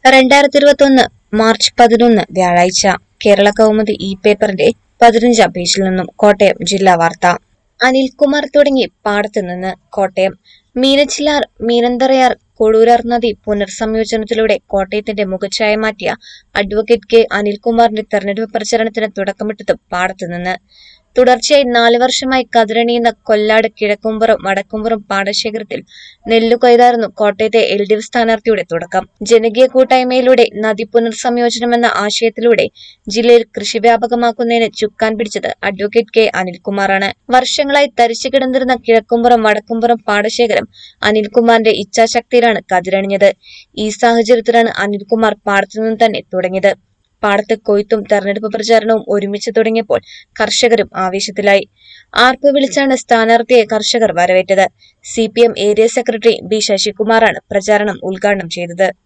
രണ്ടായിരത്തി ഇരുപത്തൊന്ന് മാർച്ച് പതിനൊന്ന് വ്യാഴാഴ്ച കേരള കൗമുദി ഇ പേപ്പറിന്റെ പതിനഞ്ചാം പേജിൽ നിന്നും കോട്ടയം ജില്ലാ വാർത്ത അനിൽകുമാർ തുടങ്ങി പാടത്തു നിന്ന് കോട്ടയം മീനച്ചിലാർ മീനന്തറയാർ കൊടൂരാർ നദി പുനർസംയോജനത്തിലൂടെ കോട്ടയത്തിന്റെ മുഖച്ഛായ മാറ്റിയ അഡ്വക്കേറ്റ് കെ അനിൽകുമാറിന്റെ തെരഞ്ഞെടുപ്പ് പ്രചരണത്തിന് തുടക്കമിട്ടത് പാടത്തു നിന്ന് തുടർച്ചയായി നാല് വർഷമായി കതിരണിയുന്ന കൊല്ലാട് കിഴക്കുംപുറം വടക്കുംപുറം പാടശേഖരത്തിൽ നെല്ലു കൊയ്തായിരുന്നു കോട്ടയത്തെ എൽ ഡി എഫ് സ്ഥാനാർത്ഥിയുടെ തുടക്കം ജനകീയ കൂട്ടായ്മയിലൂടെ നദി പുനർസംയോജനം എന്ന ആശയത്തിലൂടെ ജില്ലയിൽ കൃഷി വ്യാപകമാക്കുന്നതിന് ചുക്കാൻ പിടിച്ചത് അഡ്വക്കേറ്റ് കെ അനിൽകുമാറാണ് വർഷങ്ങളായി തരിച്ചു കിടന്നിരുന്ന കിഴക്കുംപുറം വടക്കുംപുറം പാടശേഖരം അനിൽകുമാറിന്റെ ഇച്ഛാശക്തിയിലാണ് കതിരണിഞ്ഞത് ഈ സാഹചര്യത്തിലാണ് അനിൽകുമാർ പാടത്തുനിന്ന് തന്നെ തുടങ്ങിയത് പാടത്ത് കൊയ്ത്തും തെരഞ്ഞെടുപ്പ് പ്രചാരണവും ഒരുമിച്ച് തുടങ്ങിയപ്പോൾ കർഷകരും ആവേശത്തിലായി ആർപ്പ് വിളിച്ചാണ് സ്ഥാനാർത്ഥിയെ കർഷകർ വരവേറ്റത് C P M area secretary B ശശികുമാറാണ് പ്രചാരണം ഉദ്ഘാടനം ചെയ്തത്